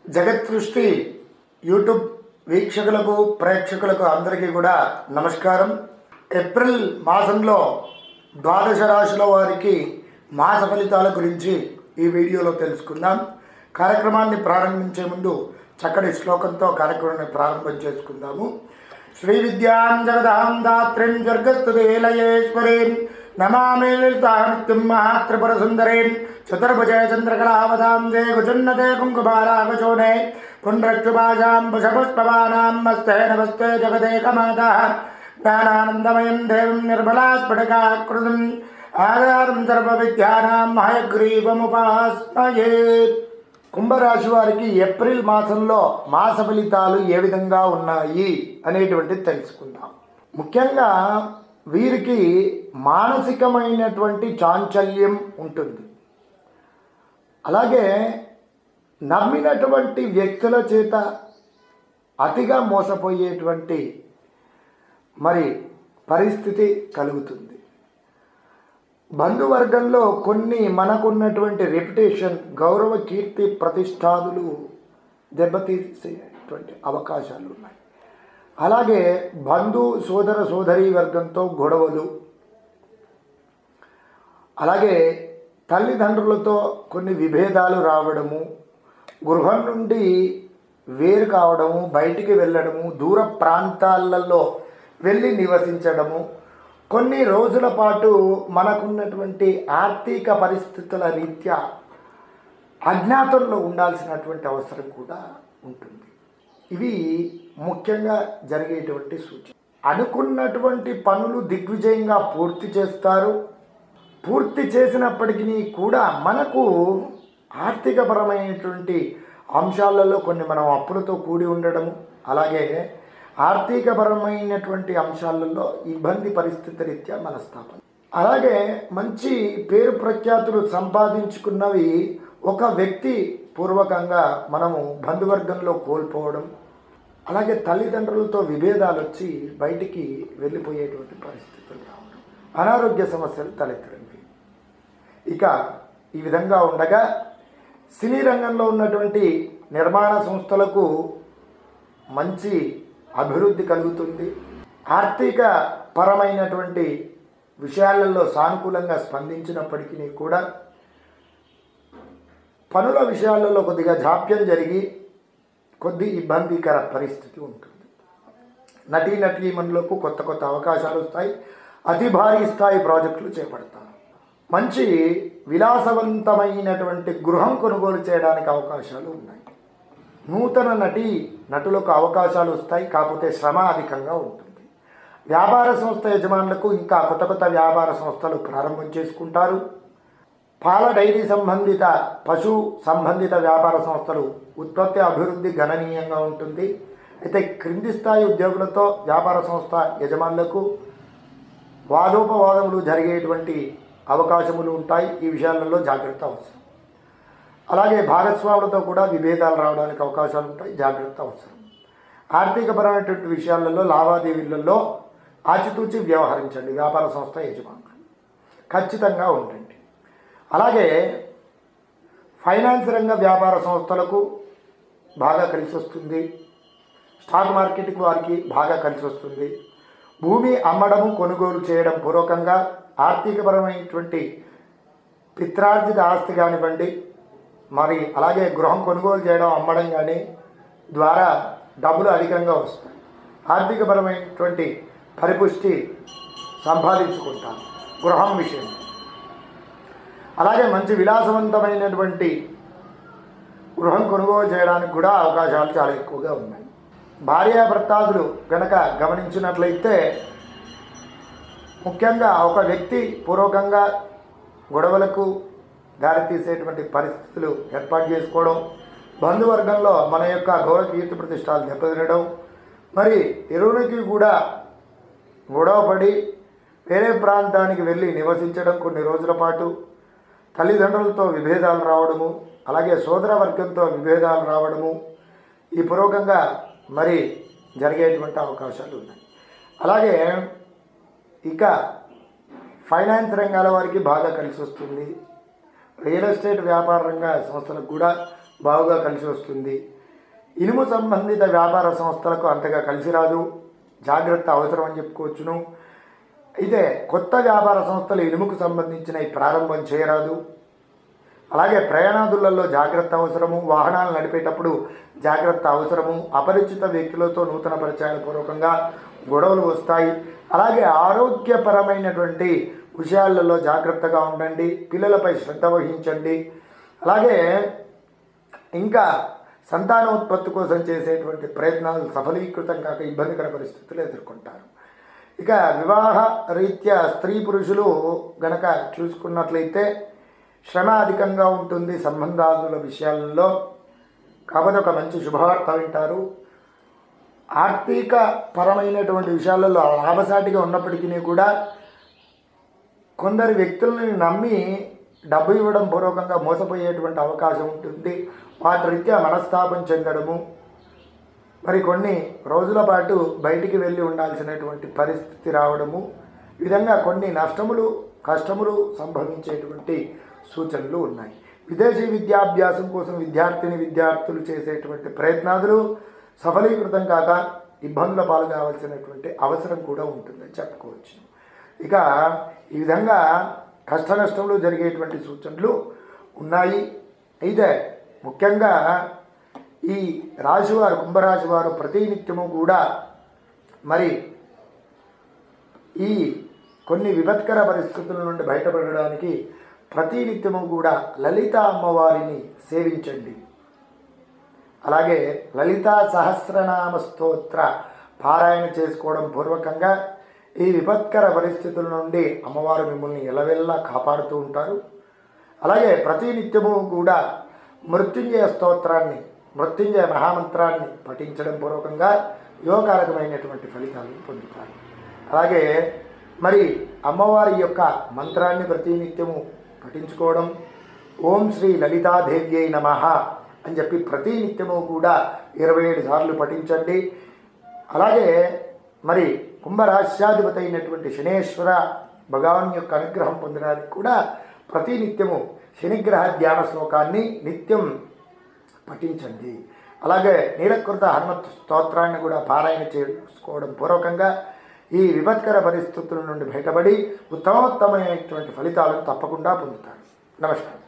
జగత్ సృష్టి యూట్యూబ్ వీక్షకులకు ప్రేక్షకులకు అందరికీ కూడా నమస్కారం ఏప్రిల్ మాసంలో ద్వాదశ రాశుల వారికి మాస ఫలితాల గురించి ఈ వీడియోలో తెలుసుకుందాం కార్యక్రమాన్ని ప్రారంభించే ముందు చక్కటి శ్లోకంతో కార్యక్రమాన్ని ప్రారంభం చేసుకుందాము శ్రీ విద్యాం జగదాం దాత్రిం జర్గస్తుదేలయేశ్వరీం నమామి లలితానిత్యం మహాత్రిపుర సుందరీం చతుర్భుజే చంద్రకళావతాం దే కుచున్నతే కుంకుమారాగచోనే పుండ్రక్షుభాషాం పుషపుష్పవానాం మస్తే నమస్తే జగదేకమాతా జ్ఞానానందమయం దేవం నిర్మలాస్ఫటికాకృతిం ఆధారం సర్వ విద్యానాం హయగ్రీవముపాస్మయే కుంభరాశి వారికి ఏప్రిల్ మాసంలో మాస ఫలితాలు ఏ విధంగా ఉన్నాయి అనేటువంటిది తెలుసుకుందాం ముఖ్యంగా వీరికి మానసికమైనటువంటి చాంచల్యం ఉంటుంది అలాగే నమ్మినటువంటి వ్యక్తుల చేత అతిగా మోసపోయేటువంటి మరి పరిస్థితి కలుగుతుంది బంధువర్గంలో కొన్ని మనకున్నటువంటి రెప్యుటేషన్ గౌరవ కీర్తి ప్రతిష్టాదులు దెబ్బతీసేటువంటి అవకాశాలు ఉన్నాయి అలాగే బంధు సోదర సోదరీ వర్గంతో గొడవలు అలాగే తల్లిదండ్రులతో కొన్ని విభేదాలు రావడము గృహం నుండి వేరు కావడము బయటికి వెళ్ళడము దూర ప్రాంతాలలో వెళ్ళి నివసించడము కొన్ని రోజుల పాటు మనకున్నటువంటి ఆర్థిక పరిస్థితుల రీత్యా అజ్ఞాతంలో ఉండాల్సినటువంటి అవసరం కూడా ఉంటుంది ఇవి ముఖ్యంగా జరిగేటువంటి సూచన అనుకున్నటువంటి పనులు దిగ్విజయంగా పూర్తి చేస్తారు పూర్తి చేసినప్పటికీ కూడా మనకు ఆర్థికపరమైనటువంటి అంశాలలో కొన్ని మనం అప్పులతో కూడి ఉండడము అలాగే ఆర్థికపరమైనటువంటి అంశాలలో ఇబ్బంది పరిస్థితి రీత్యా మనస్తాపన అలాగే మంచి పేరు ప్రఖ్యాతులు సంపాదించుకున్నవి ఒక వ్యక్తి పూర్వకంగా మనము బంధువర్గంలో కోల్పోవడం అలాగే తల్లిదండ్రులతో విభేదాలు వచ్చి బయటికి వెళ్ళిపోయేటువంటి పరిస్థితులు రావడం అనారోగ్య సమస్యలు తలెత్తడం ఇక ఈ విధంగా ఉండగా సినీ రంగంలో ఉన్నటువంటి నిర్మాణ సంస్థలకు మంచి అభివృద్ధి కలుగుతుంది ఆర్థిక పరమైనటువంటి విషయాలలో సానుకూలంగా స్పందించినప్పటికీ కూడా పనుల విషయాలలో కొద్దిగా జాప్యం జరిగి కొద్ది ఇబ్బందికర పరిస్థితి ఉంటుంది నటీ నటీమణులకు కొత్త కొత్త అవకాశాలు వస్తాయి అతి భారీ స్థాయి ప్రాజెక్టులు చేపడతారు మంచి విలాసవంతమైనటువంటి గృహం కొనుగోలు చేయడానికి అవకాశాలు ఉన్నాయి నూతన నటి నటులకు అవకాశాలు వస్తాయి కాకపోతే శ్రమ అధికంగా ఉంటుంది వ్యాపార సంస్థ యజమానులకు ఇంకా కొత్త కొత్త వ్యాపార సంస్థలు ప్రారంభం చేసుకుంటారు పాల డైరీ సంబంధిత పశు సంబంధిత వ్యాపార సంస్థలు ఉత్పత్తి అభివృద్ధి గణనీయంగా ఉంటుంది అయితే క్రింది స్థాయి ఉద్యోగులతో వ్యాపార సంస్థ యజమానులకు వాదోపవాదములు జరిగేటువంటి అవకాశములు ఉంటాయి ఈ విషయాలలో జాగ్రత్త అవసరం అలాగే భాగస్వాములతో కూడా విభేదాలు రావడానికి అవకాశాలు ఉంటాయి జాగ్రత్త అవసరం ఆర్థికపరమైనటువంటి విషయాలలో లావాదేవీలలో ఆచితూచి వ్యవహరించండి వ్యాపార సంస్థ యజమానులు ఖచ్చితంగా ఉండండి అలాగే ఫైనాన్స్ రంగ వ్యాపార సంస్థలకు బాగా కలిసి వస్తుంది స్టాక్ మార్కెట్కి వారికి బాగా కలిసి వస్తుంది భూమి అమ్మడము కొనుగోలు చేయడం పూర్వకంగా ఆర్థికపరమైనటువంటి పిత్రార్జిత ఆస్తి కానివ్వండి మరి అలాగే గృహం కొనుగోలు చేయడం అమ్మడం కానీ ద్వారా డబ్బులు అధికంగా వస్తాయి ఆర్థికపరమైనటువంటి పరిపుష్టి సంపాదించుకుంటాం గృహం విషయం అలాగే మంచి విలాసవంతమైనటువంటి గృహం కొనుగోలు చేయడానికి కూడా అవకాశాలు చాలా ఎక్కువగా ఉన్నాయి భార్యాభర్తాదులు గనక గమనించినట్లయితే ముఖ్యంగా ఒక వ్యక్తి పూర్వకంగా గొడవలకు దారితీసేటువంటి పరిస్థితులు ఏర్పాటు చేసుకోవడం బంధువర్గంలో మన యొక్క గౌరవ కీర్తి ప్రతిష్టాలు దెబ్బతినడం మరి ఇరువురికి కూడా గొడవపడి వేరే ప్రాంతానికి వెళ్ళి నివసించడం కొన్ని రోజుల పాటు తల్లిదండ్రులతో విభేదాలు రావడము అలాగే సోదర వర్గంతో విభేదాలు రావడము ఈ పూర్వకంగా మరి జరిగేటువంటి అవకాశాలు ఉన్నాయి అలాగే ఇక ఫైనాన్స్ రంగాల వారికి బాగా కలిసి వస్తుంది రియల్ ఎస్టేట్ వ్యాపార రంగ సంస్థలకు కూడా బాగా కలిసి వస్తుంది ఇనుము సంబంధిత వ్యాపార సంస్థలకు అంతగా కలిసి రాదు జాగ్రత్త అవసరం అని చెప్పుకోవచ్చును అయితే కొత్త వ్యాపార సంస్థలు ఇనుముకు సంబంధించినవి ప్రారంభం చేయరాదు అలాగే ప్రయాణాదులలో జాగ్రత్త అవసరము వాహనాలు నడిపేటప్పుడు జాగ్రత్త అవసరము అపరిచిత వ్యక్తులతో నూతన పరిచయాల పూర్వకంగా గొడవలు వస్తాయి అలాగే ఆరోగ్యపరమైనటువంటి విషయాలలో జాగ్రత్తగా ఉండండి పిల్లలపై శ్రద్ధ వహించండి అలాగే ఇంకా సంతానోత్పత్తి కోసం చేసేటువంటి ప్రయత్నాలు సఫలీకృతం కాక ఇబ్బందికర పరిస్థితులు ఎదుర్కొంటారు ఇక వివాహ రీత్యా స్త్రీ పురుషులు గనక చూసుకున్నట్లయితే శ్రమ అధికంగా ఉంటుంది సంబంధాదుల విషయాలలో కాబట్టి ఒక మంచి శుభవార్త వింటారు ఆర్థిక పరమైనటువంటి విషయాలలో లాభసాటిగా ఉన్నప్పటికీ కూడా కొందరు వ్యక్తులని నమ్మి డబ్బు ఇవ్వడం పూర్వకంగా మోసపోయేటువంటి అవకాశం ఉంటుంది వాటి రీత్యా మనస్తాపం చెందడము మరి కొన్ని రోజుల పాటు బయటికి వెళ్ళి ఉండాల్సినటువంటి పరిస్థితి రావడము ఈ విధంగా కొన్ని నష్టములు కష్టములు సంభవించేటువంటి సూచనలు ఉన్నాయి విదేశీ విద్యాభ్యాసం కోసం విద్యార్థిని విద్యార్థులు చేసేటువంటి ప్రయత్నాదులు సఫలీకృతం కాక ఇబ్బందుల పాలు కావాల్సినటువంటి అవసరం కూడా ఉంటుందని చెప్పుకోవచ్చు ఇక ఈ విధంగా కష్ట నష్టములు జరిగేటువంటి సూచనలు ఉన్నాయి అయితే ముఖ్యంగా ఈ రాశివారు కుంభరాశి వారు ప్రతినిత్యము కూడా మరి ఈ కొన్ని విపత్కర పరిస్థితుల నుండి బయటపడడానికి ప్రతినిత్యము కూడా లలిత అమ్మవారిని సేవించండి అలాగే లలితా సహస్రనామ స్తోత్ర పారాయణ చేసుకోవడం పూర్వకంగా ఈ విపత్కర పరిస్థితుల నుండి అమ్మవారు మిమ్మల్ని ఎలవెల్లా కాపాడుతూ ఉంటారు అలాగే ప్రతినిత్యము కూడా మృత్యుంజయ స్తోత్రాన్ని మృత్యుంజయ మహామంత్రాన్ని పఠించడం పూర్వకంగా యోగకారకమైనటువంటి ఫలితాలను పొందుతారు అలాగే మరి అమ్మవారి యొక్క మంత్రాన్ని ప్రతినిత్యము పఠించుకోవడం ఓం శ్రీ లలితాదేవ్యై నమ అని చెప్పి ప్రతినిత్యము కూడా ఇరవై ఏడు సార్లు పఠించండి అలాగే మరి కుంభరాశ్యాధిపతి అయినటువంటి శనేశ్వర భగవాన్ యొక్క అనుగ్రహం పొందడానికి కూడా ప్రతినిత్యము శనిగ్రహ ధ్యాన శ్లోకాన్ని నిత్యం పఠించండి అలాగే నీలకృత హనుమత్ స్తోత్రాన్ని కూడా పారాయణ చేసుకోవడం పూర్వకంగా ఈ విపత్కర పరిస్థితుల నుండి బయటపడి ఉత్తమోత్తమైనటువంటి ఫలితాలను తప్పకుండా పొందుతారు నమస్కారం